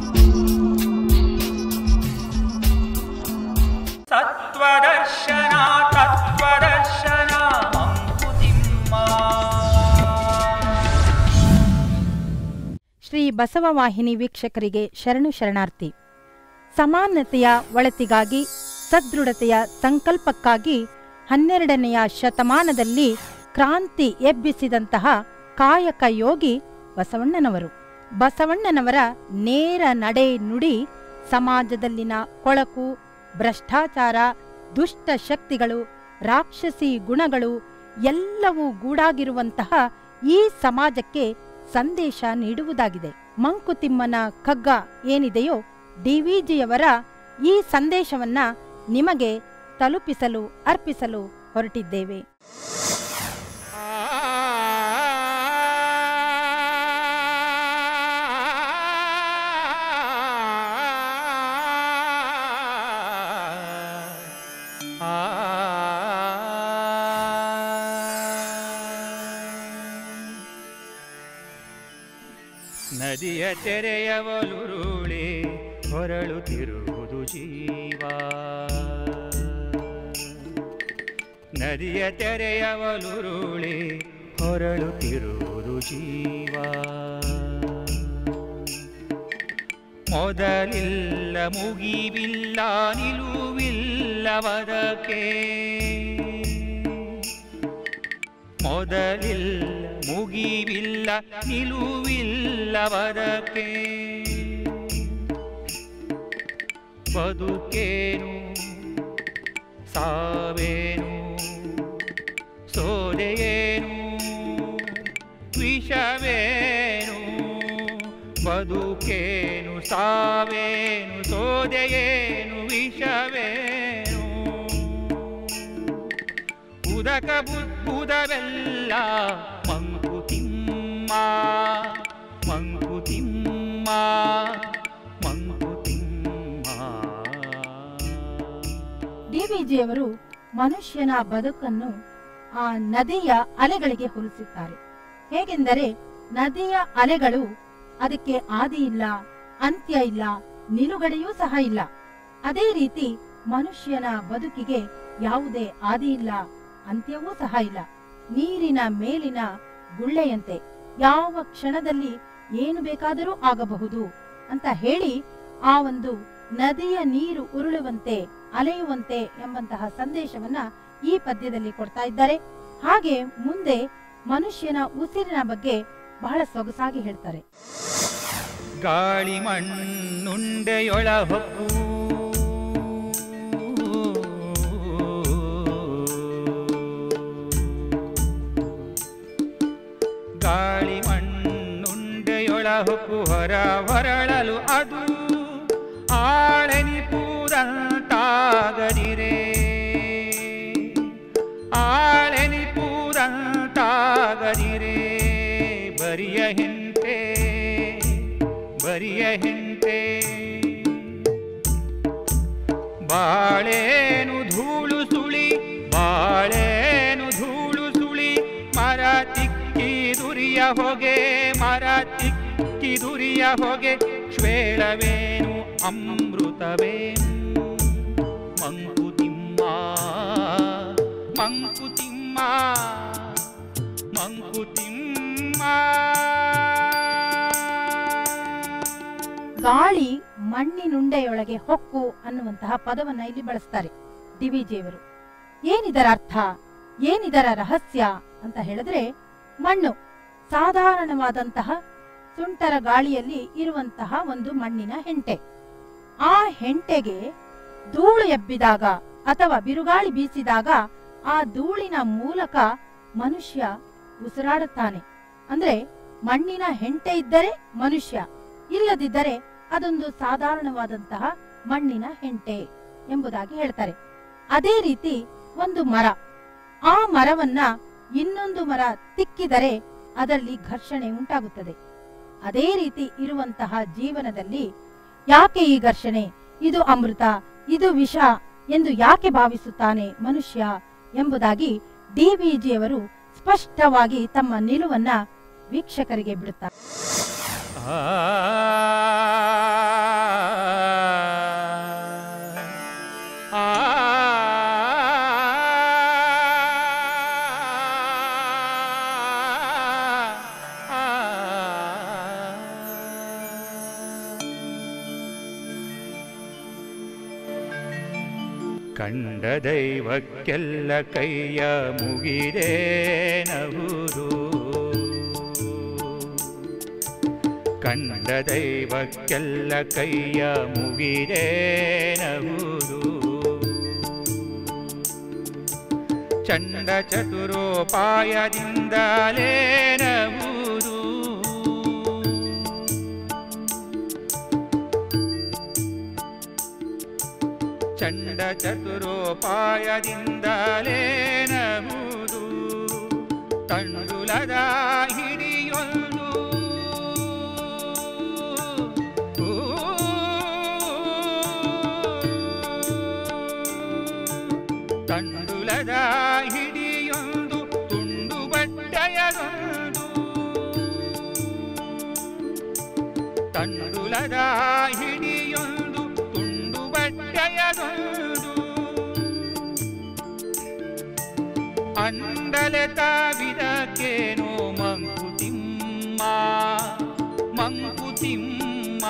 ಸತ್ವದರ್ಶನ ತತ್ವದರ್ಶನ ಮಂಕುತಿಮ್ಮ ಶ್ರೀ ಬಸವವಾಹಿನಿ ವೀಕ್ಷಕರಿಗೆ ಶರಣು ಶರಣಾರ್ಥಿ ಸಮಾನತೆಯ ಒಳತಿಗಾಗಿ ಸದೃಢತೆಯ ಸಂಕಲ್ಪಕ್ಕಾಗಿ ಹನ್ನೆರಡನೆಯ ಶತಮಾನದಲ್ಲಿ ಕ್ರಾಂತಿ ಎಬ್ಬಿಸಿದಂತಹ ಕಾಯಕ ಯೋಗಿ ಬಸವಣ್ಣನವರು ಬಸವಣ್ಣನವರ ನೇರ ನಡೆ ನುಡಿ ಸಮಾಜದಲ್ಲಿನ ಕೊಳಕು ಭ್ರಷ್ಟಾಚಾರ ದುಷ್ಟ ಶಕ್ತಿಗಳು ರಾಕ್ಷಸಿ ಗುಣಗಳು ಎಲ್ಲವೂ ಗೂಡಾಗಿರುವಂತಹ ಈ ಸಮಾಜಕ್ಕೆ ಸಂದೇಶ ನೀಡುವುದಾಗಿದೆ ಮಂಕುತಿಮ್ಮನ ಕಗ್ಗ ಏನಿದೆಯೋ ಡಿವಿಜಿಯವರ ಈ ಸಂದೇಶವನ್ನ ನಿಮಗೆ ತಲುಪಿಸಲು ಅರ್ಪಿಸಲು ಹೊರಟಿದ್ದೇವೆ ನದಿಯ ತೆರೆಯವಲುರುಳಿ ಹೊರಳುತ್ತಿರುವುದು ಜೀವ ನದಿಯ ತೆರೆಯವಲುರುಳಿ ಹೊರಳುತ್ತಿರುವುದು ಜೀವ ಮೊದಲಿಲ್ಲ ಮುಗಿವಿಲ್ಲ ನಿಲುವಿಲ್ಲವದಕ್ಕೆ ಮೊದಲಿಲ್ಲ ಮುಗಿವಿಲ್ಲ ನಿಲುವಿಲ್ಲವದಕ್ಕೆ ಬದುಕೇನು ಸಾವೇನು ಸೋದೆಯೇನು ವಿಷವೇನು ಬದುಕೇನು ಸಾವೇನು ಸೋದೆಯೇನು ವಿಷವೇನು ಉದಕ ಬುದ್ಬುದವೆಲ್ಲ ಮಂಕುತಿಮ್ಮ ಮಂಕುತಿಮ್ಮ ಮಂಕುತಿಮ್ಮ ಡಿವಿಜಿಯವರು ಮನುಷ್ಯನ ಬದುಕನ್ನು ಆ ನದಿಯ ಅಲೆಗಳಿಗೆ ಹೋಲಿಸುತ್ತಾರೆ ಹೇಗೆಂದರೆ ನದಿಯ ಅಲೆಗಳು ಅದಕ್ಕೆ ಆದಿ ಇಲ್ಲ ಅಂತ್ಯ ಇಲ್ಲ ನಿಲುಗಡೆಯೂ ಸಹ ಇಲ್ಲ ಅದೇ ರೀತಿ ಮನುಷ್ಯನ ಬದುಕಿಗೆ ಯಾವುದೇ ಆದಿ ಇಲ್ಲ ಅಂತ್ಯವೂ ಸಹ ಇಲ್ಲ ನೀರಿನ ಮೇಲಿನ ಗುಳ್ಳೆಯಂತೆ ಯಾವ ಕ್ಷಣದಲ್ಲಿ ಏನು ಬೇಕಾದರೂ ಆಗಬಹುದು ಅಂತ ಹೇಳಿ ಆ ಒಂದು ನದಿಯ ನೀರು ಉರುಳುವಂತೆ ಅಲೆಯುವಂತೆ ಎಂಬಂತಹ ಸಂದೇಶವನ್ನ ಈ ಪದ್ಯದಲ್ಲಿ ಕೊಡ್ತಾ ಇದ್ದಾರೆ ಹಾಗೆ ಮುಂದೆ ಮನುಷ್ಯನ ಉಸಿರಿನ ಬಗ್ಗೆ ಬಹಳ ಸೊಗಸಾಗಿ ಹೇಳ್ತಾರೆ ಗಾಳಿ ಮಣ್ಣುಂಡೆಯೊಳ ಹೊಕ್ಕು ಗಾಳಿ ಮಣ್ಣುಂಡೆಯೊಳ ಹೊಕ್ಕು ಹೊರ ಹೊರಳಲು ಅದು ಆಳೆನಿಪುದಂತಾಗದಿರೆ ಆಳೆನಿಪುದಂತಾಗದಿರೆ ಬರಿಯ ಹೆಂಟೆ ಬರಿಯ ಹೆಂಟೆ ಬಾಳೇನು ಧೂಳು ಸುಳಿ ಬಾಳೇನು ಧೂಳು ಸುಳಿ ಮರ ತಿಕ್ಕಿ ದುರಿಯ ಹೊಗೆ ಮರ ತಿಕ್ಕಿ ದುರಿಯ ಹೊಗೆ ಶ್ವೇಳವೇನು ಅಮೃತವೇನು ಮಂಕುತಿಮ್ಮ ಮಂಕುತಿಮ್ಮ ಮಂಕುತಿಮ್ಮ ಗಾಳಿ ಮಣ್ಣಿನುಂಡೆಯೊಳಗೆ ಹೊಕ್ಕು ಅನ್ನುವಂತಹ ಪದವನ್ನ ಇಲ್ಲಿ ಬಳಸ್ತಾರೆ ಡಿವಿಜಿಯವರು ಏನಿದರ ಅರ್ಥ ಏನಿದರ ರಹಸ್ಯ ಅಂತ ಹೇಳಿದ್ರೆ ಮಣ್ಣು ಸಾಧಾರಣವಾದಂತಹ ಸುಂಟರ ಗಾಳಿಯಲ್ಲಿ ಇರುವಂತಹ ಒಂದು ಮಣ್ಣಿನ ಹೆಂಟೆ ಆ ಹೆಂಟೆಗೆ ಧೂಳು ಎಬ್ಬಿದಾಗ ಅಥವಾ ಬಿರುಗಾಳಿ ಬೀಸಿದಾಗ ಆ ಧೂಳಿನ ಮೂಲಕ ಮನುಷ್ಯ ಉಸಿರಾಡುತ್ತಾನೆ ಅಂದ್ರೆ ಮಣ್ಣಿನ ಹೆಂಟೆ ಇದ್ದರೆ ಮನುಷ್ಯ ಇಲ್ಲದಿದ್ದರೆ ಅದೊಂದು ಸಾಧಾರಣವಾದಂತಹ ಮಣ್ಣಿನ ಹೆಂಟೆ ಎಂಬುದಾಗಿ ಹೇಳ್ತಾರೆ ಅದೇ ರೀತಿ ಒಂದು ಮರ ಆ ಮರವನ್ನ ಇನ್ನೊಂದು ಮರ ತಿಕ್ಕಿದರೆ ಅದರಲ್ಲಿ ಘರ್ಷಣೆ ಉಂಟಾಗುತ್ತದೆ ಅದೇ ರೀತಿ ಇರುವಂತಹ ಜೀವನದಲ್ಲಿ ಯಾಕೆ ಈ ಘರ್ಷಣೆ ಇದು ಅಮೃತ ಇದು ವಿಷ ಎಂದು ಯಾಕೆ ಭಾವಿಸುತ್ತಾನೆ ಮನುಷ್ಯ ಎಂಬುದಾಗಿ ಡಿವಿಜಿಯವರು ಸ್ಪಷ್ಟವಾಗಿ ತಮ್ಮ ನಿಲುವನ್ನ ವೀಕ್ಷಕರಿಗೆ ಬಿಡುತ್ತಾರೆ ಆ ಕಂಡ ದೈವಕ್ಕೆಲ್ಲ ಕೈಯ ಮುಗಿದೇನಹುದು ಕಂಡ ದೈವಕ್ಕೆಲ್ಲ ಕೈಯ ಮುಗಿದೇನಹುದು ಚಂಡ ಚತುರೋಪಾಯದಿಂದಲೇನಹುದು ಚಂಡ ಚತುರೋಪಾಯದಿಂದಲೇನಹುದು ತಂಡುಲದ ಹಿಡಿಯೊಂದು ತಂಡುಲದ ಹಿಡಿಯೊಂದು ತುಂಡು ಬಟ್ಟೆಯದೊಂದು ತಂಡುಲದ ಹಿಡಿಯೊಂದು ತುಂಡು ಬಟ್ಟೆಯದೊಂದು ಅಂಡಲೆ ತಾವಿದಕ್ಕೇನೋ ಮಂಕುತಿಮ್ಮ ಮಂಕುತಿಮ್ಮ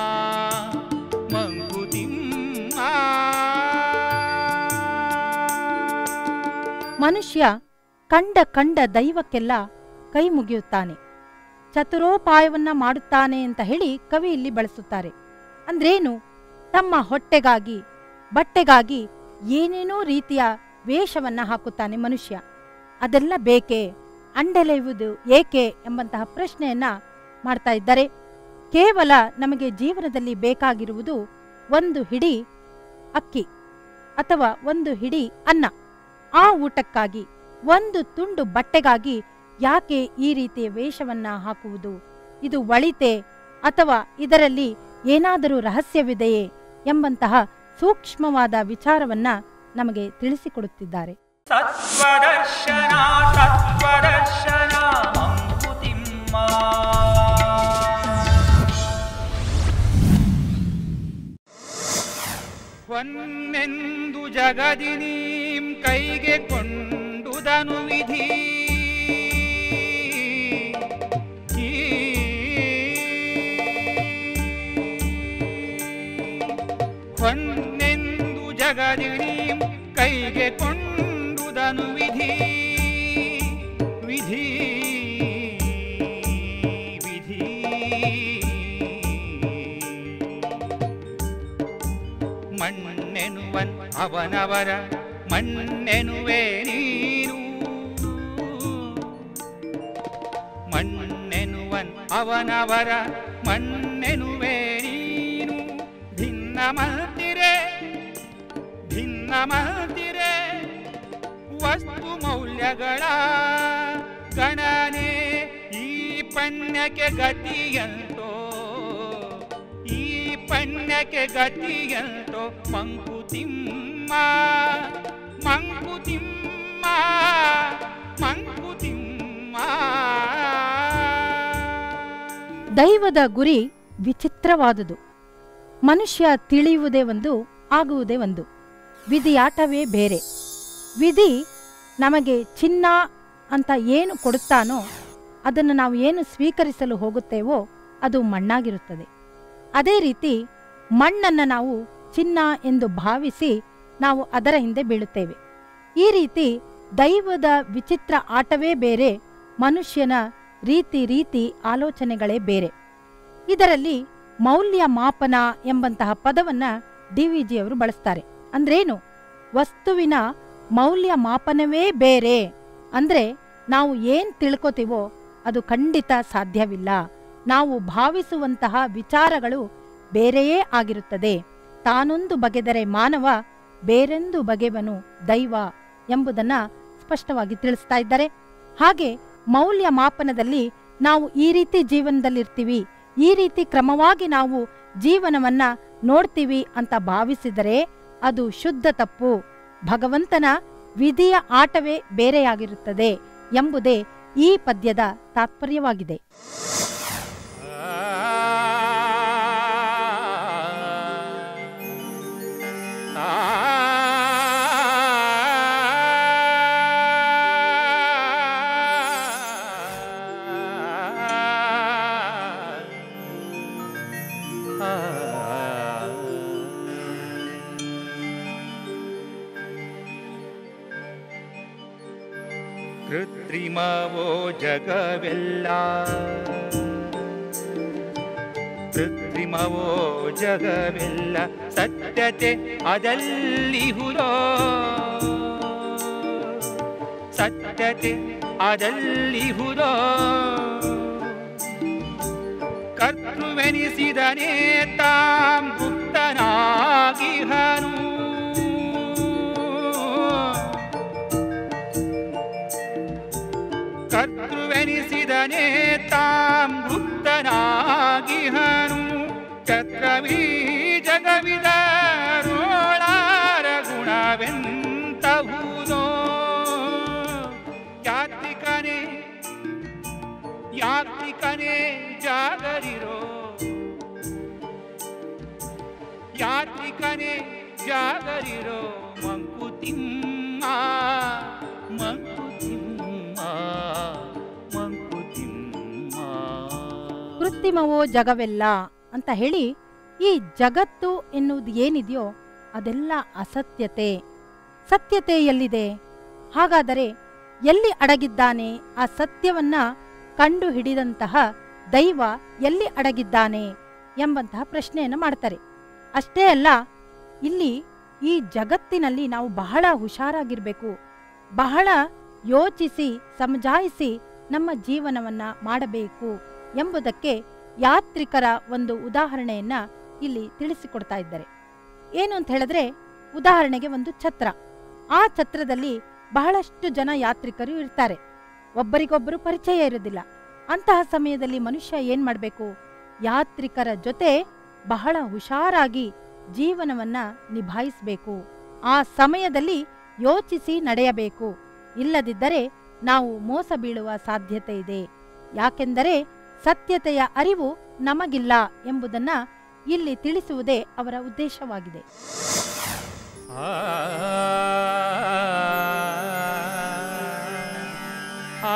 ಮಂಕುತಿಮ್ಮ ಮನುಷ್ಯ ಕಂಡ ಕಂಡ ದೈವಕ್ಕೆಲ್ಲ ಕೈ ಮುಗಿಯುತ್ತಾನೆ ಚತುರೋಪಾಯವನ್ನ ಮಾಡುತ್ತಾನೆ ಅಂತ ಹೇಳಿ ಕವಿ ಇಲ್ಲಿ ಬಳಸುತ್ತಾರೆ ಅಂದ್ರೇನು ತಮ್ಮ ಹೊಟ್ಟೆಗಾಗಿ ಬಟ್ಟೆಗಾಗಿ ಏನೇನೋ ರೀತಿಯ ವೇಷವನ್ನ ಹಾಕುತ್ತಾನೆ ಮನುಷ್ಯ ಅದೆಲ್ಲ ಬೇಕೇ ಅಂಡೆಲೆಯುವುದು ಏಕೆ ಎಂಬಂತಹ ಪ್ರಶ್ನೆಯನ್ನ ಮಾಡ್ತಾ ಇದ್ದಾರೆ ಕೇವಲ ನಮಗೆ ಜೀವನದಲ್ಲಿ ಬೇಕಾಗಿರುವುದು ಒಂದು ಹಿಡಿ ಅಕ್ಕಿ ಅಥವಾ ಒಂದು ಹಿಡಿ ಅನ್ನ ಆ ಊಟಕ್ಕಾಗಿ ಒಂದು ತುಂಡು ಬಟ್ಟೆಗಾಗಿ ಯಾಕೆ ಈ ರೀತಿಯ ವೇಷವನ್ನ ಹಾಕುವುದು ಇದು ಒಳಿತೆ ಅಥವಾ ಇದರಲ್ಲಿ ಏನಾದರೂ ರಹಸ್ಯವಿದೆಯೇ ಎಂಬಂತಹ ಸೂಕ್ಷ್ಮವಾದ ವಿಚಾರವನ್ನ ನಮಗೆ ತಿಳಿಸಿಕೊಡುತ್ತಿದ್ದಾರೆ ಸತ್ವದರ್ಶನ ಸತ್ವದರ್ಶನ ಮಂಕುತಿಮ್ಮ ಹೊನ್ನೆಂದು ಜಗದಿನೀಂ ಕೈಗೆ ಕೊಂಡುದನು ವಿಧಿ ಈ ಹೊನ್ನೆಂದು ಜಗದಿನೀಂ ಕೈಗೆ ಕೊಂಡುದನು ವಿಧಿ ವಿಧಿ ವಿಧಿ ಮಣ್ಣೆನುವನ್ ಅವನವರ ಮಣ್ಣೆನುವೆ ನೀನು ಮಣ್ಣೆನುವನ್ ಅವನವರ ಮಣ್ಣೆನುವೆ ನೀನು ಭಿನ್ನ ಮಲ್ತಿರೆ ಭಿನ್ನ ಮಲ್ತಿರೆ ವಸ್ತು ಮೌಲ್ಯಗಳ ಗಣನೆ ಈ ಪಣ್ಯಕ್ಕೆ ಗತಿಯಂತೋ ಈ ಪಣ್ಯಕ್ಕೆ ಗತಿಯಂತೋ ಮಂಕುತಿಮ್ಮ ಮಂಕುತಿಮ್ಮ ಮಂಕುತಿಮ್ಮ ದೈವದ ಗುರಿ ವಿಚಿತ್ರವಾದುದು ಮನುಷ್ಯ ತಿಳಿಯುವುದೇ ಒಂದು ಆಗುವುದೇ ಒಂದು ವಿಧಿಯಾಟವೇ ಬೇರೆ ವಿಧಿ ನಮಗೆ ಚಿನ್ನ ಅಂತ ಏನು ಕೊಡುತ್ತಾನೋ ಅದನ್ನು ನಾವು ಏನು ಸ್ವೀಕರಿಸಲು ಹೋಗುತ್ತೇವೋ ಅದು ಮಣ್ಣಾಗಿರುತ್ತದೆ ಅದೇ ರೀತಿ ಮಣ್ಣನ್ನು ನಾವು ಚಿನ್ನ ಎಂದು ಭಾವಿಸಿ ನಾವು ಅದರ ಹಿಂದೆ ಬೀಳುತ್ತೇವೆ ಈ ರೀತಿ ದೈವದ ವಿಚಿತ್ರ ಆಟವೇ ಬೇರೆ ಮನುಷ್ಯನ ರೀತಿ ರೀತಿ ಆಲೋಚನೆಗಳೇ ಬೇರೆ ಇದರಲ್ಲಿ ಮೌಲ್ಯ ಮಾಪನ ಎಂಬಂತಹ ಪದವನ್ನ ಡಿ ವಿ ಜಿಯವರು ಬಳಸ್ತಾರೆ ಅಂದ್ರೇನು ವಸ್ತುವಿನ ಮೌಲ್ಯ ಮಾಪನವೇ ಬೇರೆ ಅಂದ್ರೆ ನಾವು ಏನ್ ತಿಳ್ಕೊತೀವೋ ಅದು ಖಂಡಿತ ಸಾಧ್ಯವಿಲ್ಲ ನಾವು ಭಾವಿಸುವಂತಹ ವಿಚಾರಗಳು ಬೇರೆಯೇ ಆಗಿರುತ್ತದೆ ತಾನೊಂದು ಬಗೆದರೆ ಮಾನವ ಬೇರೆಂದು ಬಗೆವನು ದೈವ ಎಂಬುದನ್ನ ಸ್ಪಷ್ಟವಾಗಿ ತಿಳಿಸ್ತಾ ಇದ್ದಾರೆ ಹಾಗೆ ಮೌಲ್ಯ ಮಾಪನದಲ್ಲಿ ನಾವು ಈ ರೀತಿ ಜೀವನದಲ್ಲಿರ್ತೀವಿ ಈ ರೀತಿ ಕ್ರಮವಾಗಿ ನಾವು ಜೀವನವನ್ನ ನೋಡ್ತೀವಿ ಅಂತ ಭಾವಿಸಿದರೆ ಅದು ಶುದ್ಧ ತಪ್ಪು ಭಗವಂತನ ವಿಧಿಯ ಆಟವೇ ಬೇರೆಯಾಗಿರುತ್ತದೆ ಎಂಬುದೇ ಈ ಪದ್ಯದ ತಾತ್ಪರ್ಯವಾಗಿದೆ ಕೃತ್ರಿಮವೋ ಜಗವೆಲ್ಲ ಕೃತ್ರಿಮವೋ ಜಗವೆಲ್ಲ ಸತ್ಯತೆ ಅದಲ್ಲಿಹುದೋ ಸತ್ಯತೆ ಅದಲ್ಲಿಹುದೋ ಕರ್ತೃವೆನಿಸಿದನೇ ತಾಂ ಗುಪ್ತನಾಗಿಹನು ಕರ್ತೃವೆನಿಸಿದನೇ ತಾಂ ಗುಪ್ತನಾಗಿಹನು ಚಕ್ರವೀ ಜಗವಿದ ರೋಳಾರ ಗುಣವೆಂತಹುದೋ ಯಾತ್ರಿಕನೇ ಯಾತ್ರಿಕನೇ ಜಾಗರಿರೋ ಯಾತ್ರಿಕನೇ ಜಾಗರಿರೋ ಮಂಕುತಿಮ್ಮ ಮಂಕುತಿಮ್ಮ ಮಂಕುತಿಮ್ಮ ಕೃತ್ರಿಮವೋ ಜಗವೆಲ್ಲ ಅಂತ ಹೇಳಿ ಈ ಜಗತ್ತು ಎನ್ನುವುದು ಏನಿದೆಯೋ ಅದೆಲ್ಲ ಅಸತ್ಯತೆ ಸತ್ಯತೆ ಎಲ್ಲಿದೆ ಹಾಗಾದರೆ ಎಲ್ಲಿ ಅಡಗಿದ್ದಾನೆ ಆ ಸತ್ಯವನ್ನ ಕಂಡು ಹಿಡಿದಂತಹ ದೈವ ಎಲ್ಲಿ ಅಡಗಿದ್ದಾನೆ ಎಂಬಂತಹ ಪ್ರಶ್ನೆಯನ್ನು ಮಾಡ್ತಾರೆ ಅಷ್ಟೇ ಅಲ್ಲ ಇಲ್ಲಿ ಈ ಜಗತ್ತಿನಲ್ಲಿ ನಾವು ಬಹಳ ಹುಷಾರಾಗಿರ್ಬೇಕು ಬಹಳ ಯೋಚಿಸಿ ಸಮಜಾಯಿಸಿ ನಮ್ಮ ಜೀವನವನ್ನ ಮಾಡಬೇಕು ಎಂಬುದಕ್ಕೆ ಯಾತ್ರಿಕರ ಒಂದು ಉದಾಹರಣೆಯನ್ನ ಇಲ್ಲಿ ತಿಳಿಸಿಕೊಡ್ತಾ ಇದ್ದಾರೆ ಏನು ಅಂತ ಹೇಳಿದ್ರೆ ಉದಾಹರಣೆಗೆ ಒಂದು ಛತ್ರ ಆ ಛತ್ರದಲ್ಲಿ ಬಹಳಷ್ಟು ಜನ ಯಾತ್ರಿಕರು ಇರ್ತಾರೆ ಒಬ್ಬರಿಗೊಬ್ಬರು ಪರಿಚಯ ಇರೋದಿಲ್ಲ ಅಂತಹ ಸಮಯದಲ್ಲಿ ಮನುಷ್ಯ ಏನ್ ಮಾಡಬೇಕು ಯಾತ್ರಿಕರ ಜೊತೆ ಬಹಳ ಹುಷಾರಾಗಿ ಜೀವನವನ್ನ ನಿಭಾಯಿಸಬೇಕು ಆ ಸಮಯದಲ್ಲಿ ಯೋಚಿಸಿ ನಡೆಯಬೇಕು ಇಲ್ಲದಿದ್ದರೆ ನಾವು ಮೋಸ ಬೀಳುವ ಸಾಧ್ಯತೆ ಇದೆ ಯಾಕೆಂದರೆ ಸತ್ಯತೆಯ ಅರಿವು ನಮಗಿಲ್ಲ ಎಂಬುದನ್ನ ಇಲ್ಲಿ ತಿಳಿಸುವುದೇ ಅವರ ಉದ್ದೇಶವಾಗಿದೆ ಆ ಆ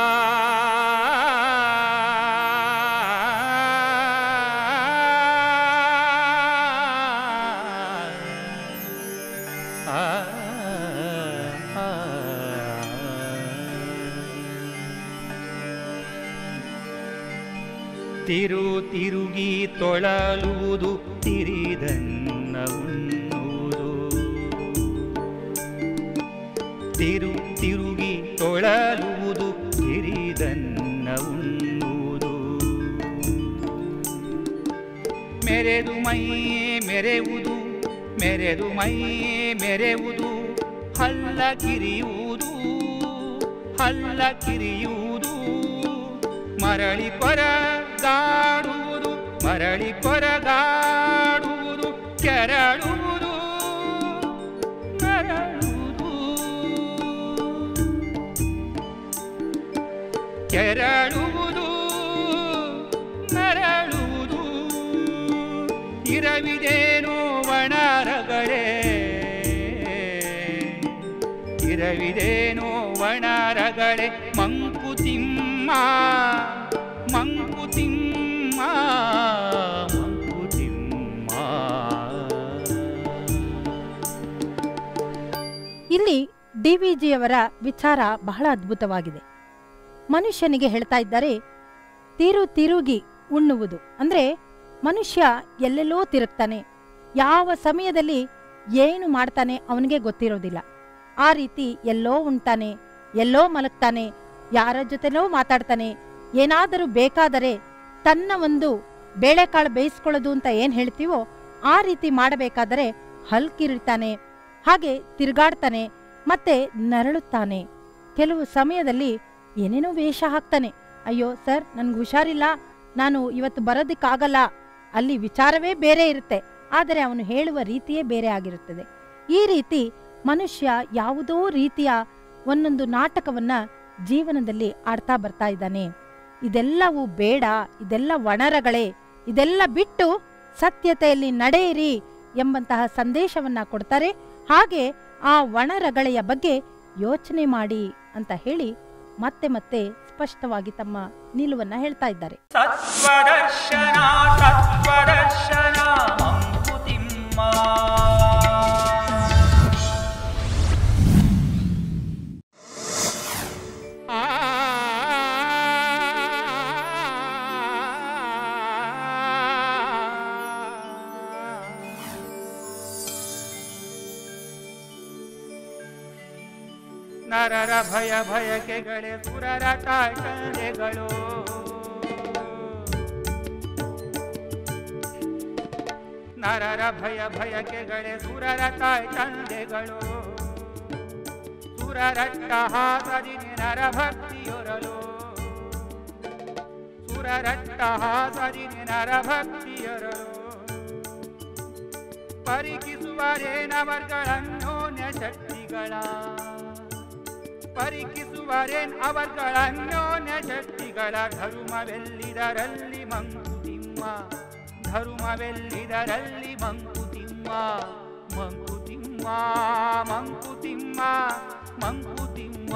ತಿರು ತಿರುಗಿ ತೊಳಲುವುದು ತಿರಿದನ್ನ ಉಣ್ಣುವುದು ತಿರು ತಿರುಗಿ ತೊಳಲುವುದು ತಿರಿದನ್ನ ಉಣ್ಣುವುದು ಮೆರೆದು ಮೈ ಮೆರೆವುದು ಮೆರೆದು ಮೈ ಮೆರೆವುದು ಹಲ್ಲ ಕಿರಿಯುವುದು ಹಲ್ಲ ಕಿರಿಯುವುದು ಮರಳಿ ಕೊರಗಾಡುವುದು ಮರಳಿ ಕೊರಗಾಡುವುದು ಕೆರಳುವುದು ನರಳುವುದು ಕೆರಳುವುದು ನರಳುವುದು ಇರವಿದೇನೋ ವಣರಗಳೇ ಇರವಿದೇನೋ ವಣರಗಳೇ ಮಂಕುತಿಮ್ಮ ಮಂಕುತಿಮ್ಮ ಮಂಕುತಿಮ್ಮ ಇಲ್ಲಿ ಡಿವಿಜಿಯವರ ವಿಚಾರ ಬಹಳ ಅದ್ಭುತವಾಗಿದೆ ಮನುಷ್ಯನಿಗೆ ಹೇಳ್ತಾ ಇದ್ದಾರೆ ತಿರು ತಿರುಗಿ ಉಣ್ಣುವುದು ಅಂದ್ರೆ ಮನುಷ್ಯ ಎಲ್ಲೆಲ್ಲೋ ತಿರುಗ್ತಾನೆ ಯಾವ ಸಮಯದಲ್ಲಿ ಏನು ಮಾಡ್ತಾನೆ ಅವನಿಗೆ ಗೊತ್ತಿರೋದಿಲ್ಲ ಆ ರೀತಿ ಎಲ್ಲೋ ಉಣ್ತಾನೆ ಎಲ್ಲೋ ಮಲಗ್ತಾನೆ ಯಾರ ಜೊತೆಲೋ ಮಾತಾಡ್ತಾನೆ ಏನಾದರೂ ಬೇಕಾದರೆ ತನ್ನ ಒಂದು ಬೇಳೆಕಾಳು ಬೇಯಿಸ್ಕೊಳ್ಳೋದು ಅಂತ ಏನ್ ಹೇಳ್ತೀವೋ ಆ ರೀತಿ ಮಾಡಬೇಕಾದರೆ ಹಲ್ಕಿರಿತಾನೆ ಹಾಗೆ ತಿರುಗಾಡ್ತಾನೆ ಮತ್ತೆ ನರಳುತ್ತಾನೆ ಕೆಲವು ಸಮಯದಲ್ಲಿ ಏನೇನೋ ವೇಷ ಹಾಕ್ತಾನೆ ಅಯ್ಯೋ ಸರ್ ನನ್ಗೆ ಹುಷಾರಿಲ್ಲ ನಾನು ಇವತ್ತು ಬರೋದಕ್ಕಾಗಲ್ಲ ಅಲ್ಲಿ ವಿಚಾರವೇ ಬೇರೆ ಇರುತ್ತೆ ಆದರೆ ಅವನು ಹೇಳುವ ರೀತಿಯೇ ಬೇರೆ ಆಗಿರುತ್ತದೆ ಈ ರೀತಿ ಮನುಷ್ಯ ಯಾವುದೋ ರೀತಿಯ ಒಂದೊಂದು ನಾಟಕವನ್ನ ಜೀವನದಲ್ಲಿ ಆಡ್ತಾ ಬರ್ತಾ ಇದ್ದಾನೆ ಇದೆಲ್ಲವೂ ಬೇಡ ಇದೆಲ್ಲ ವಣರಗಳೇ ಇದೆಲ್ಲ ಬಿಟ್ಟು ಸತ್ಯತೆಯಲ್ಲಿ ನಡೆಯಿರಿ ಎಂಬಂತಹ ಸಂದೇಶವನ್ನ ಕೊಡ್ತಾರೆ ಹಾಗೆ ಆ ವಣರಗಳೆಯ ಬಗ್ಗೆ ಯೋಚನೆ ಮಾಡಿ ಅಂತ ಹೇಳಿ ಮತ್ತೆ ಮತ್ತೆ ಸ್ಪಷ್ಟವಾಗಿ ತಮ್ಮ ನಿಲುವನ್ನ ಹೇಳ್ತಾ ಇದ್ದಾರೆ ತತ್ವದರ್ಶನ ತತ್ವದರ್ಶನ ಮಂಕುತಿಮ್ಮ ನರರ ಭಯ ಭಯಕೆಗಳೇ ಸುರರ ತಾಟನೆಗಳು ನರರ ಭಯ ಭಯಕೆಗಳೇ ಸುರರ ತಾಟಂದೆಗಳು ಸುರರಟ್ಟಹಾಸದಿ ನರ ಭಕ್ತಿಯೊರಲು ಸುರರಟ್ಟಹಾಸದಿ ನರ ಭಕ್ತಿಯೊರಲು ಪರಿಕಿಸುವರೇನವರ್ಗಳನ್ನೋನ್ಯ ಶಕ್ತಿಗಳ ಪರಿಕಿಸುವರೇನ್ ಅವರ್ಗಳನ್ನೋನ್ಯ ಶಕ್ತಿಗಳ ಧರುಮವೆಲ್ಲಿದರಲ್ಲಿ ಮಂಕುತಿಮ್ಮ ಧರುಮವೆಲ್ಲಿದರಲ್ಲಿ ಮಂಕುತಿಮ್ಮ ಮಂಕುತಿಮ್ಮ ಮಂಕುತಿಮ್ಮ ಮಂಕುತಿಮ್ಮ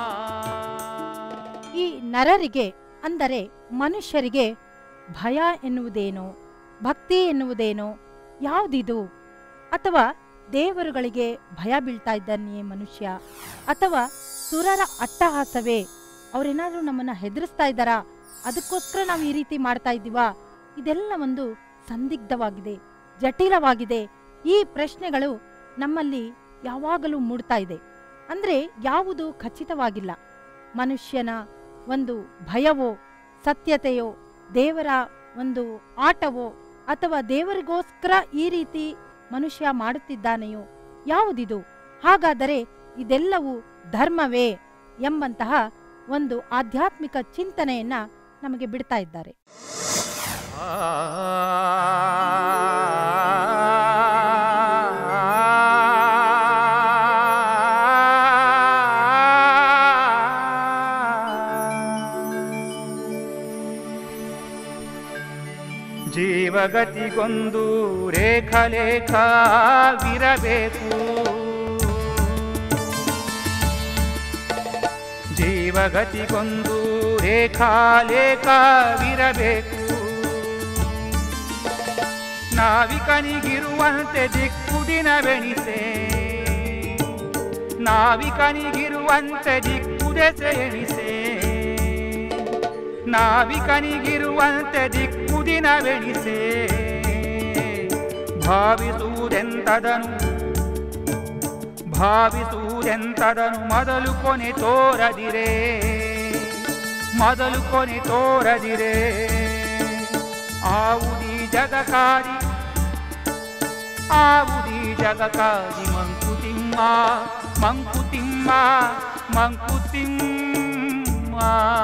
ಈ ನರರಿಗೆ ಅಂದರೆ ಮನುಷ್ಯರಿಗೆ ಭಯ ಎನ್ನುವುದೇನೋ ಭಕ್ತಿ ಎನ್ನುವುದೇನೋ ಯಾವುದಿದು ಅಥವಾ ದೇವರುಗಳಿಗೆ ಭಯ ಬೀಳ್ತಾ ಇದ್ದಾನೆಯೇ ಮನುಷ್ಯ ಅಥವಾ ಸುರರ ಅಟ್ಟಹಾಸವೇ ಅವರೇನಾದ್ರೂ ನಮ್ಮನ್ನ ಹೆದರಿಸ್ತಾ ಇದ್ದಾರಾ ಅದಕ್ಕೋಸ್ಕರ ನಾವು ಈ ರೀತಿ ಮಾಡ್ತಾ ಇದ್ದೀವಾ ಇದೆಲ್ಲ ಒಂದು ಸಂದಿಗ್ಧವಾಗಿದೆ ಜಟಿಲವಾಗಿದೆ ಈ ಪ್ರಶ್ನೆಗಳು ನಮ್ಮಲ್ಲಿ ಯಾವಾಗಲೂ ಮೂಡ್ತಾ ಇದೆ ಅಂದ್ರೆ ಯಾವುದು ಖಚಿತವಾಗಿಲ್ಲ ಮನುಷ್ಯನ ಒಂದು ಭಯವೋ ಸತ್ಯತೆಯೋ ದೇವರ ಒಂದು ಆಟವೋ ಅಥವಾ ದೇವರಿಗೋಸ್ಕರ ಈ ರೀತಿ ಮನುಷ್ಯ ಮಾಡುತ್ತಿದ್ದಾನೆಯೋ ಯಾವುದಿದು ಹಾಗಾದರೆ ಇದೆಲ್ಲವೂ ಧರ್ಮವೇ ಎಂಬಂತಹ ಒಂದು ಆಧ್ಯಾತ್ಮಿಕ ಚಿಂತನೆಯನ್ನ ನಮಗೆ ಬಿಡ್ತಾ ಇದ್ದಾರೆ ಜೀವಗತಿಗೊಂದು ರೇಖಲೇಖವಿರಬೇಕು ಜೀವಗತಿಗೊಂದು ರೇಖಾಲೇಖವಿರಬೇಕು ನಾವಿಕನಿಗಿರುವಂತೆ ದಿಕ್ಕುದಿನವೆಣಿಸೆ ನಾವಿಕನಿಗಿರುವಂತೆ ದಿಕ್ಕುದೆಸೆ ಎಣಿಸೆ ನಾವಿಕನಿಗಿರುವಂತೆ ದಿಕ್ಕುದಿನವೆಣಿಸೆ ಭಾವಿಸುವುದೆಂತದನು ಭಾವಿಸುವುದೆಂತದನು ಮೊದಲು ಕೊನೆ ತೋರದಿರೆ ಮೊದಲು ಕೊನೆ ತೋರದಿರೆ ಆವುದಿ ಜಗಕಾರಿ ಆವುದಿ ಜಗಕಾರಿ ಮಂಕುತಿಮ್ಮ ಮಂಕುತಿಮ್ಮ ಮಂಕುತಿಮ್ಮ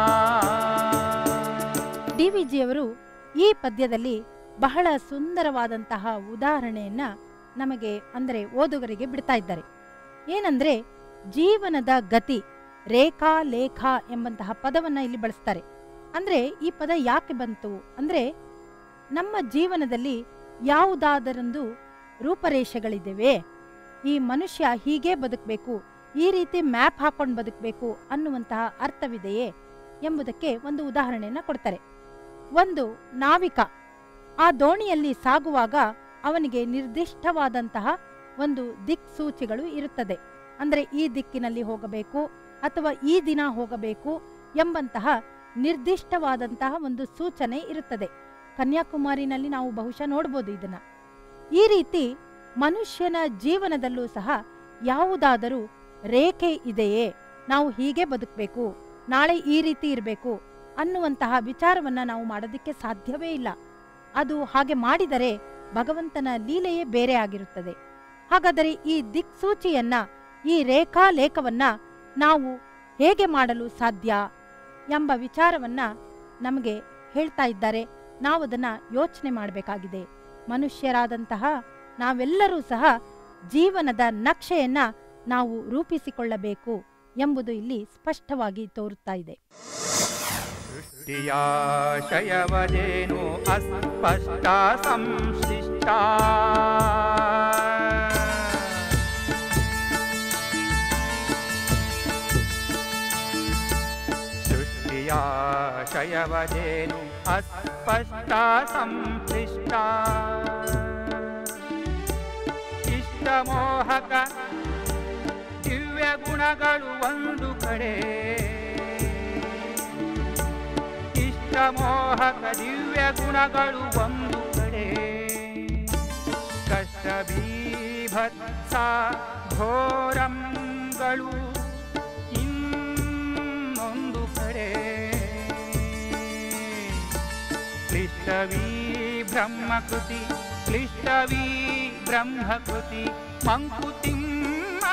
ಡಿ ವಿ ಜಿಯವರು ಈ ಪದ್ಯದಲ್ಲಿ ಬಹಳ ಸುಂದರವಾದಂತಹ ಉದಾಹರಣೆಯನ್ನ ನಮಗೆ ಅಂದರೆ ಓದುಗರಿಗೆ ಬಿಡ್ತಾ ಇದ್ದಾರೆ ಏನಂದ್ರೆ ಜೀವನದ ಗತಿ ರೇಖಾ ಲೇಖ ಎಂಬಂತಹ ಪದವನ್ನ ಇಲ್ಲಿ ಬಳಸ್ತಾರೆ ಅಂದ್ರೆ ಈ ಪದ ಯಾಕೆ ಬಂತು ಅಂದ್ರೆ ನಮ್ಮ ಜೀವನದಲ್ಲಿ ಯಾವುದಾದರೊಂದು ರೂಪರೇಷೆಗಳಿದ್ದೇವೆ ಈ ಮನುಷ್ಯ ಹೀಗೆ ಬದುಕಬೇಕು ಈ ರೀತಿ ಮ್ಯಾಪ್ ಹಾಕೊಂಡು ಬದುಕಬೇಕು ಅನ್ನುವಂತಹ ಅರ್ಥವಿದೆಯೇ ಎಂಬುದಕ್ಕೆ ಒಂದು ಉದಾಹರಣೆಯನ್ನ ಕೊಡ್ತಾರೆ ಒಂದು ನಾವಿಕ ಆ ದೋಣಿಯಲ್ಲಿ ಸಾಗುವಾಗ ಅವನಿಗೆ ನಿರ್ದಿಷ್ಟವಾದಂತಹ ಒಂದು ದಿಕ್ಸೂಚಿಗಳು ಇರುತ್ತದೆ ಅಂದ್ರೆ ಈ ದಿಕ್ಕಿನಲ್ಲಿ ಹೋಗಬೇಕು ಅಥವಾ ಈ ದಿನ ಹೋಗಬೇಕು ಎಂಬಂತಹ ನಿರ್ದಿಷ್ಟವಾದಂತಹ ಒಂದು ಸೂಚನೆ ಇರುತ್ತದೆ ಕನ್ಯಾಕುಮಾರಿನಲ್ಲಿ ನಾವು ಬಹುಶಃ ನೋಡ್ಬೋದು ಇದನ್ನ ಈ ರೀತಿ ಮನುಷ್ಯನ ಜೀವನದಲ್ಲೂ ಸಹ ಯಾವುದಾದರೂ ರೇಖೆ ಇದೆಯೇ ನಾವು ಹೀಗೆ ಬದುಕಬೇಕು ನಾಳೆ ಈ ರೀತಿ ಇರಬೇಕು ಅನ್ನುವಂತಹ ವಿಚಾರವನ್ನ ನಾವು ಮಾಡೋದಕ್ಕೆ ಸಾಧ್ಯವೇ ಇಲ್ಲ ಅದು ಹಾಗೆ ಮಾಡಿದರೆ ಭಗವಂತನ ಲೀಲೆಯೇ ಬೇರೆ ಆಗಿರುತ್ತದೆ ಹಾಗಾದರೆ ಈ ದಿಕ್ಸೂಚಿಯನ್ನ ಈ ರೇಖಾಲೇಖವನ್ನ ನಾವು ಹೇಗೆ ಮಾಡಲು ಸಾಧ್ಯ ಎಂಬ ವಿಚಾರವನ್ನ ನಮಗೆ ಹೇಳ್ತಾ ಇದ್ದಾರೆ ನಾವು ಅದನ್ನ ಯೋಚನೆ ಮಾಡಬೇಕಾಗಿದೆ ಮನುಷ್ಯರಾದಂತಹ ನಾವೆಲ್ಲರೂ ಸಹ ಜೀವನದ ನಕ್ಷೆಯನ್ನ ನಾವು ರೂಪಿಸಿಕೊಳ್ಳಬೇಕು ಎಂಬುದು ಇಲ್ಲಿ ಸ್ಪಷ್ಟವಾಗಿ ತೋರುತ್ತಾ ಇದೆ ಸೃಷ್ಟಿಯಾಶಯವದೇನು ಅಸ್ಪಷ್ಟ ಸಂಶಿಷ್ಟ ಸೃಷ್ಟಿಯಾಶಯವದೇನು ಅಸ್ಪಷ್ಟ ಸಂಶಿಷ್ಟ ಇಷ್ಟಮೋಹಕ ದಿವ್ಯ ಗುಣಗಳು ಒಂದು ಕಡೆ ಇಷ್ಟಮೋಹಕ ದಿವ್ಯ ಗುಣಗಳು ಒಂದು ಕಡೆ ಕಷ್ಟ ಬೀಭತ್ಸ ಘೋರಂಗಳು क्लिष्टवी ब्रह्मकृति क्लिष्टवी ब्रह्मकृति मङ्कुतिम्मा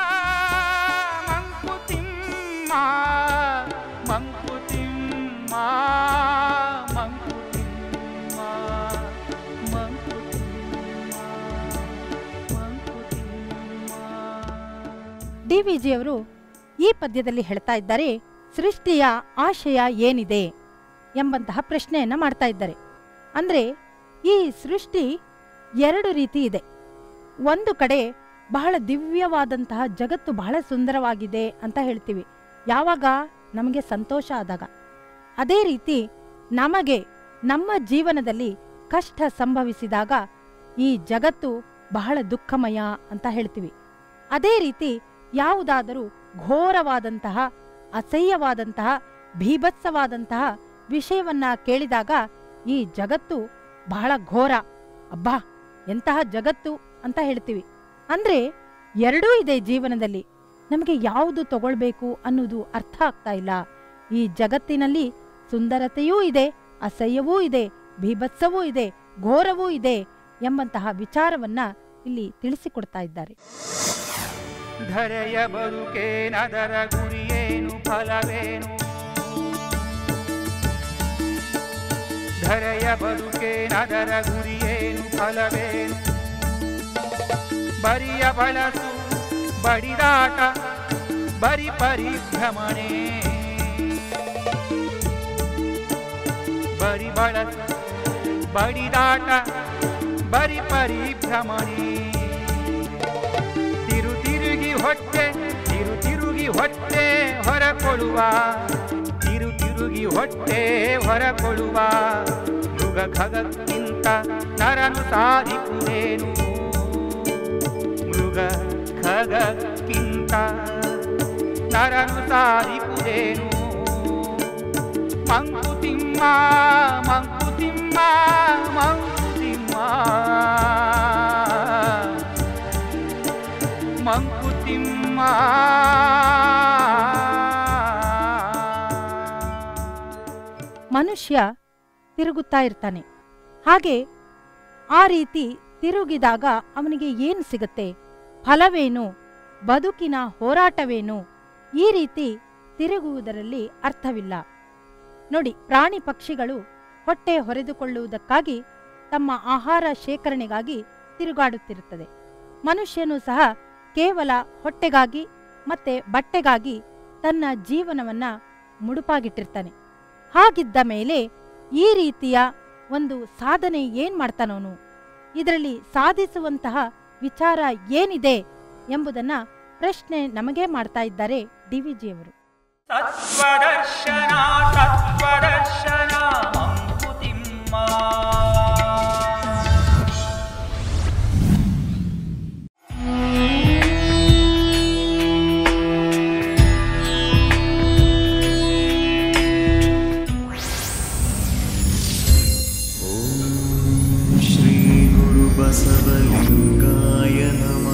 मङ्कुतिम्मा मङ्कुतिम्मा मङ्कुतिम्मा मङ्कुतिम्मा ಡಿ ವಿಜಿಯವರು ಈ ಪದ್ಯದಲ್ಲಿ ಹೇಳ್ತಾ ಇದ್ದಾರೆ ಸೃಷ್ಟಿಯ ಆಶಯ ಏನಿದೆ ಎಂಬಂತಹ ಪ್ರಶ್ನೆಯನ್ನ ಮಾಡ್ತಾ ಇದ್ದಾರೆ ಅಂದ್ರೆ ಈ ಸೃಷ್ಟಿ ಎರಡು ರೀತಿ ಇದೆ ಒಂದು ಕಡೆ ಬಹಳ ದಿವ್ಯವಾದಂತಹ ಜಗತ್ತು ಬಹಳ ಸುಂದರವಾಗಿದೆ ಅಂತ ಹೇಳ್ತೀವಿ ಯಾವಾಗ ನಮಗೆ ಸಂತೋಷ ಆದಾಗ ಅದೇ ರೀತಿ ನಮಗೆ ನಮ್ಮ ಜೀವನದಲ್ಲಿ ಕಷ್ಟ ಸಂಭವಿಸಿದಾಗ ಈ ಜಗತ್ತು ಬಹಳ ದುಃಖಮಯ ಅಂತ ಹೇಳ್ತೀವಿ ಅದೇ ರೀತಿ ಯಾವುದಾದರೂ ಘೋರವಾದಂತಹ ಅಸಹ್ಯವಾದಂತಹ ಭೀಭತ್ಸವಾದಂತಹ ವಿಷಯವನ್ನ ಕೇಳಿದಾಗ ಈ ಜಗತ್ತು ಬಹಳ ಘೋರ ಅಬ್ಬಾ ಎಂತಹ ಜಗತ್ತು ಅಂತ ಹೇಳ್ತೀವಿ ಅಂದ್ರೆ ಎರಡೂ ಇದೆ ಜೀವನದಲ್ಲಿ ನಮಗೆ ಯಾವುದು ತಗೊಳ್ಬೇಕು ಅನ್ನೋದು ಅರ್ಥ ಆಗ್ತಾ ಇಲ್ಲ ಈ ಜಗತ್ತಿನಲ್ಲಿ ಸುಂದರತೆಯೂ ಇದೆ ಅಸಹ್ಯವೂ ಇದೆ ಭೀಭತ್ಸವೂ ಇದೆ ಘೋರವೂ ಇದೆ ಎಂಬಂತಹ ವಿಚಾರವನ್ನ ಇಲ್ಲಿ ತಿಳಿಸಿಕೊಡ್ತಾ ಇದ್ದಾರೆ ಧರೆಯ ಬದುಕೇನದರ ಗುರಿಯೇನು ಫಲವೇನು ಧರೆಯ ಬದುಕೇನದರ ಗುರಿಯೇನು ಫಲವೇನು ಬರಿಯ ಬಳಸು ಬಡಿದಾಟ ಬರಿ ಪರಿಭ್ರಮಣೆ ಬರಿ ಬಳಸು ಬಡಿದಾಟ ಬರಿ ಪರಿಭ್ರಮಣೆ ತಿರು ತಿರುಗಿ ಹೊಟ್ಟೆ ತಿರು ತಿರುಗಿ ಹೊಟ್ಟೆ ಹೊರಕೊಳ್ಳುವ ತಿರು ತಿರುಗಿ ಹೊಟ್ಟೆ ಹೊರಕೊಳ್ಳುವ ಮೃಗ ಖಗಕ್ಕಿಂತ ನರನು ಸಾಧಿಸುವುದೇನು ಮೃಗ ಖಗಕ್ಕಿಂತ ನರನು ಸಾಧಿಸುವುದೇನು ಮಂಕುತಿಮ್ಮ ಮಂಕುತಿಮ್ಮ ಮಂಕುತಿಮ್ಮ ಮಂಕುತಿಮ್ಮ ಮನುಷ್ಯ ತಿರುಗುತ್ತಾ ಇರ್ತಾನೆ ಹಾಗೆ ಆ ರೀತಿ ತಿರುಗಿದಾಗ ಅವನಿಗೆ ಏನು ಸಿಗುತ್ತೆ ಫಲವೇನು ಬದುಕಿನ ಹೋರಾಟವೇನು ಈ ರೀತಿ ತಿರುಗುವುದರಲ್ಲಿ ಅರ್ಥವಿಲ್ಲ ನೋಡಿ ಪ್ರಾಣಿ ಪಕ್ಷಿಗಳು ಹೊಟ್ಟೆ ಹೊರೆದುಕೊಳ್ಳುವುದಕ್ಕಾಗಿ ತಮ್ಮ ಆಹಾರ ಶೇಖರಣೆಗಾಗಿ ತಿರುಗಾಡುತ್ತಿರುತ್ತದೆ ಮನುಷ್ಯನು ಸಹ ಕೇವಲ ಹೊಟ್ಟೆಗಾಗಿ ಮತ್ತೆ ಬಟ್ಟೆಗಾಗಿ ತನ್ನ ಜೀವನವನ್ನ ಮುಡುಪಾಗಿಟ್ಟಿರ್ತಾನೆ ಹಾಗಿದ್ದ ಮೇಲೆ ಈ ರೀತಿಯ ಒಂದು ಸಾಧನೆ ಏನ್ ಮಾಡ್ತಾನವನು ಇದರಲ್ಲಿ ಸಾಧಿಸುವಂತಹ ವಿಚಾರ ಏನಿದೆ ಎಂಬುದನ್ನ ಪ್ರಶ್ನೆ ನಮಗೆ ಮಾಡ್ತಾ ಇದ್ದಾರೆ ಡಿ ವಿಜಿಯವರು ತತ್ವದರ್ಶನ ತತ್ವದರ್ಶನ ಮಂಕುತಿಮ್ಮ श्रीगुरुबसवलिङ्गाय नमः